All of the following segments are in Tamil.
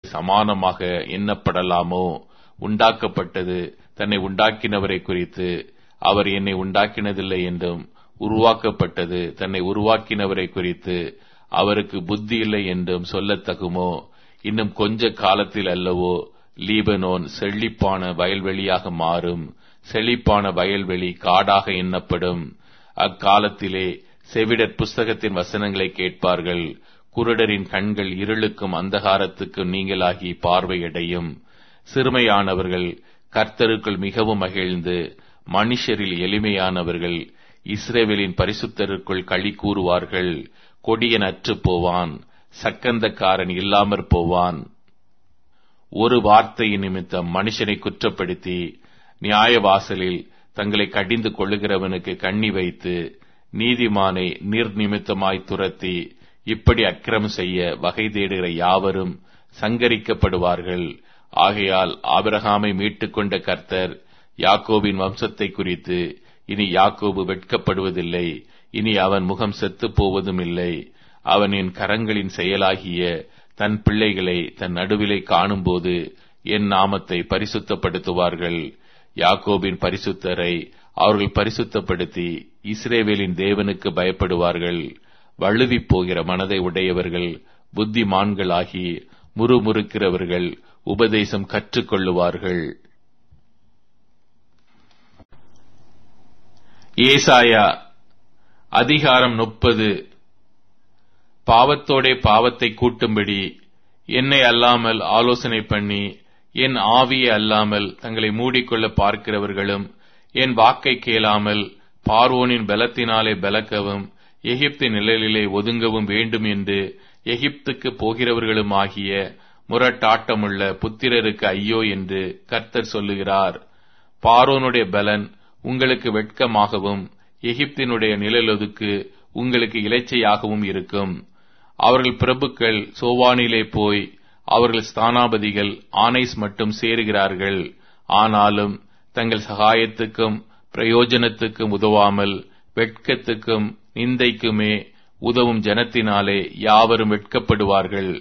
சமானமாக எண்ணப்படலாமோ உண்டாக்கப்பட்டது தன்னை உண்டாக்கினவரை குறித்து அவர் என்னை உண்டாக்கினதில்லை என்றும் உருவாக்கப்பட்டது தன்னை உருவாக்கினவரை குறித்து அவருக்கு புத்தி இல்லை என்றும் சொல்லத்தகுமோ இன்னும் கொஞ்ச காலத்தில் அல்லவோ லீபனோன் செழிப்பான வயல்வெளியாக மாறும் செழிப்பான வயல்வெளி காடாக எண்ணப்படும் அக்காலத்திலே செவிடர் புஸ்தகத்தின் வசனங்களை கேட்பார்கள் குருடரின் கண்கள் இருளுக்கும் அந்தகாரத்துக்கும் நீங்களாகி பார்வையடையும் சிறுமையானவர்கள் கர்த்தருக்குள் மிகவும் மகிழ்ந்து மனுஷரில் எளிமையானவர்கள் இஸ்ரேவேலின் பரிசுத்தருக்குள் களி கூறுவார்கள் கொடியன் அற்று போவான் சக்கந்தக்காரன் இல்லாமற் போவான் ஒரு வார்த்தையின் நிமித்தம் மனுஷனை குற்றப்படுத்தி நியாய வாசலில் தங்களை கடிந்து கொள்ளுகிறவனுக்கு கண்ணி வைத்து நீதிமானை நிர்நிமித்தமாய் துரத்தி இப்படி அக்கிரமம் செய்ய வகை தேடுகிற யாவரும் சங்கரிக்கப்படுவார்கள் ஆகையால் ஆபிரகாமை மீட்டுக் கொண்ட கர்த்தர் யாக்கோபின் வம்சத்தை குறித்து இனி யாக்கோபு வெட்கப்படுவதில்லை இனி அவன் முகம் செத்துப் போவதும் இல்லை அவன் என் கரங்களின் செயலாகிய தன் பிள்ளைகளை தன் நடுவிலே காணும்போது என் நாமத்தை பரிசுத்தப்படுத்துவார்கள் யாக்கோபின் பரிசுத்தரை அவர்கள் பரிசுத்தப்படுத்தி இஸ்ரேவேலின் தேவனுக்கு பயப்படுவார்கள் வழுவிப் போகிற மனதை உடையவர்கள் புத்திமான்களாகி முறுமுறுக்கிறவர்கள் உபதேசம் கற்றுக்கொள்ளுவார்கள் ஏசாயா அதிகாரம் முப்பது பாவத்தோடே பாவத்தை கூட்டும்படி என்னை அல்லாமல் ஆலோசனை பண்ணி என் ஆவியை அல்லாமல் தங்களை மூடிக்கொள்ள பார்க்கிறவர்களும் என் வாக்கை கேளாமல் பார்வோனின் பலத்தினாலே பலக்கவும் எகிப்தின் நிழலிலே ஒதுங்கவும் வேண்டும் என்று எகிப்துக்கு போகிறவர்களும் ஆகிய முரட்டாட்டமுள்ள புத்திரருக்கு ஐயோ என்று கர்த்தர் சொல்லுகிறார் பார்வோனுடைய பலன் உங்களுக்கு வெட்கமாகவும் எகிப்தினுடைய நிழலொதுக்கு உங்களுக்கு இலைச்சையாகவும் இருக்கும் அவர்கள் பிரபுக்கள் சோவானிலே போய் அவர்கள் ஸ்தானாபதிகள் ஆனைஸ் மட்டும் சேருகிறார்கள் ஆனாலும் தங்கள் சகாயத்துக்கும் பிரயோஜனத்துக்கும் உதவாமல் வெட்கத்துக்கும் நிந்தைக்குமே உதவும் ஜனத்தினாலே யாவரும் வெட்கப்படுவார்கள்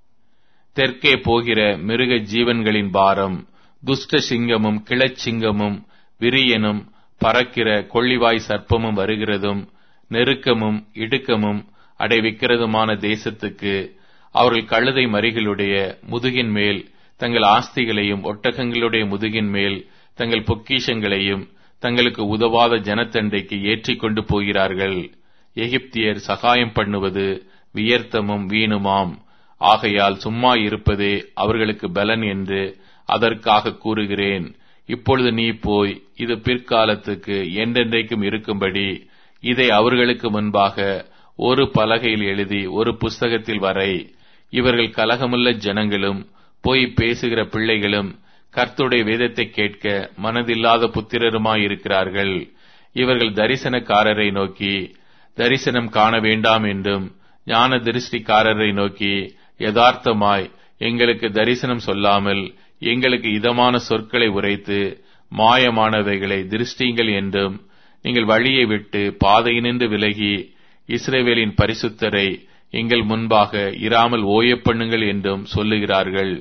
தெற்கே போகிற மிருக ஜீவன்களின் பாரம் துஷ்ட சிங்கமும் கிளச்சிங்கமும் விரியனும் பறக்கிற கொள்ளிவாய் சர்ப்பமும் வருகிறதும் நெருக்கமும் இடுக்கமும் அடைவிக்கிறதுமான தேசத்துக்கு அவர்கள் கழுதை மறிகளுடைய முதுகின் மேல் தங்கள் ஆஸ்திகளையும் ஒட்டகங்களுடைய முதுகின் மேல் தங்கள் பொக்கிஷங்களையும் தங்களுக்கு உதவாத ஜனத்தண்டைக்கு ஏற்றிக் கொண்டு போகிறார்கள் எகிப்தியர் சகாயம் பண்ணுவது வியர்த்தமும் வீணுமாம் ஆகையால் சும்மா இருப்பதே அவர்களுக்கு பலன் என்று அதற்காக கூறுகிறேன் இப்பொழுது நீ போய் இது பிற்காலத்துக்கு என்றென்றைக்கும் இருக்கும்படி இதை அவர்களுக்கு முன்பாக ஒரு பலகையில் எழுதி ஒரு புஸ்தகத்தில் வரை இவர்கள் கலகமுள்ள ஜனங்களும் போய் பேசுகிற பிள்ளைகளும் கர்த்துடைய வேதத்தை கேட்க மனதில்லாத புத்திரருமாயிருக்கிறார்கள் இவர்கள் தரிசனக்காரரை நோக்கி தரிசனம் காண வேண்டாம் என்றும் ஞான திருஷ்டிக்காரரை நோக்கி யதார்த்தமாய் எங்களுக்கு தரிசனம் சொல்லாமல் எங்களுக்கு இதமான சொற்களை உரைத்து மாயமானவைகளை திருஷ்டிங்கள் என்றும் நீங்கள் வழியை விட்டு பாதையினின்று விலகி இஸ்ரேவேலின் பரிசுத்தரை எங்கள் முன்பாக இராமல் ஓயப் பண்ணுங்கள் என்றும் சொல்லுகிறார்கள்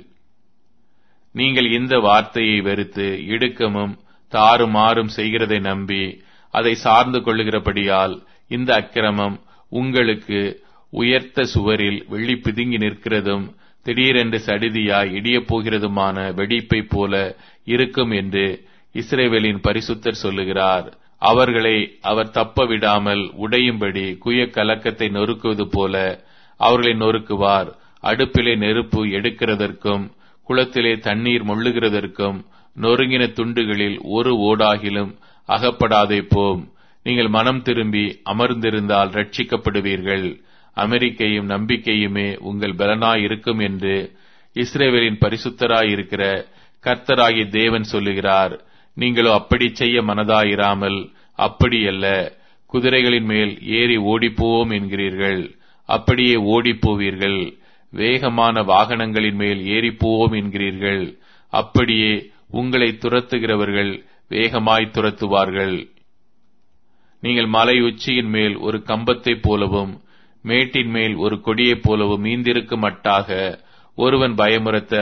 நீங்கள் இந்த வார்த்தையை வெறுத்து இடுக்கமும் தாறுமாறும் செய்கிறதை நம்பி அதை சார்ந்து கொள்ளுகிறபடியால் இந்த அக்கிரமம் உங்களுக்கு உயர்த்த சுவரில் வெள்ளி பிதுங்கி நிற்கிறதும் திடீரென்று சடிதியாய் இடியப் போகிறதுமான வெடிப்பைப் போல இருக்கும் என்று இஸ்ரேவேலின் பரிசுத்தர் சொல்லுகிறார் அவர்களை அவர் தப்ப விடாமல் உடையும்படி குய கலக்கத்தை நொறுக்குவது போல அவர்களை நொறுக்குவார் அடுப்பிலே நெருப்பு எடுக்கிறதற்கும் குளத்திலே தண்ணீர் மொள்ளுகிறதற்கும் நொறுங்கின துண்டுகளில் ஒரு ஓடாகிலும் அகப்படாதே போம் நீங்கள் மனம் திரும்பி அமர்ந்திருந்தால் ரட்சிக்கப்படுவீர்கள் அமெரிக்கையும் நம்பிக்கையுமே உங்கள் பலனாயிருக்கும் என்று இஸ்ரேவேலின் பரிசுத்தராயிருக்கிற கர்த்தராகிய தேவன் சொல்லுகிறார் நீங்களோ அப்படி செய்ய மனதாயிராமல் அப்படியல்ல குதிரைகளின் மேல் ஏறி ஓடிப்போவோம் என்கிறீர்கள் அப்படியே ஓடிப்போவீர்கள் வேகமான வாகனங்களின் மேல் ஏறிப்போவோம் என்கிறீர்கள் அப்படியே உங்களை துரத்துகிறவர்கள் வேகமாய் துரத்துவார்கள் நீங்கள் மலை உச்சியின் மேல் ஒரு கம்பத்தைப் போலவும் மேட்டின் மேல் ஒரு கொடியைப் போலவும் மீந்திருக்கும் மட்டாக ஒருவன் பயமுறுத்த